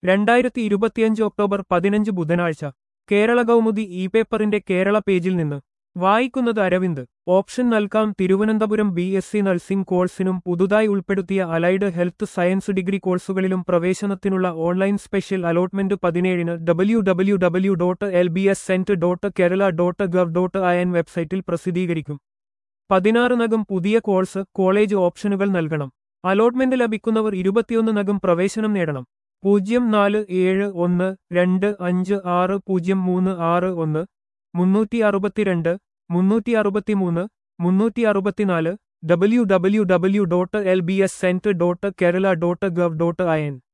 രണ്ടായിരത്തി ഇരുപത്തിയഞ്ച് ഒക്ടോബർ പതിനഞ്ച് ബുധനാഴ്ച കേരള കൗമുദി ഇ പേപ്പറിന്റെ കേരള പേജിൽ നിന്ന് വായിക്കുന്നത് അരവിന്ദ് ഓപ്ഷൻ നൽകാം Thiruvananthapuram B S C nursing കോഴ്സിനും പുതുതായി ഉൾപ്പെടുത്തിയ അലൈഡ് ഹെൽത്ത് സയൻസ് ഡിഗ്രി കോഴ്സുകളിലും പ്രവേശനത്തിനുള്ള ഓൺലൈൻ സ്പെഷ്യൽ അലോട്ട്മെന്റ് പതിനേഴിന് W W W dot L B S cent dot Kerala dot gov dot I N വെബ്സൈറ്റിൽ പ്രസിദ്ധീകരിക്കും പതിനാറിനകം പുതിയ കോഴ്സ് കോളേജ് ഓപ്ഷനുകൾ നൽകണം അലോട്ട്മെന്റ് ലഭിക്കുന്നവർ ഇരുപത്തിയൊന്നിനകം പ്രവേശനം നേടണം പൂജ്യം നാല് ഏഴ് ഒന്ന് രണ്ട് അഞ്ച് ആറ് പൂജ്യം മൂന്ന് ആറ് ഒന്ന് മുന്നൂറ്റി അറുപത്തിരണ്ട് മുന്നൂറ്റി അറുപത്തിമൂന്ന് മുന്നൂറ്റി അറുപത്തിനാല് W W W dot L B S cent dot Kerala dot gov dot I N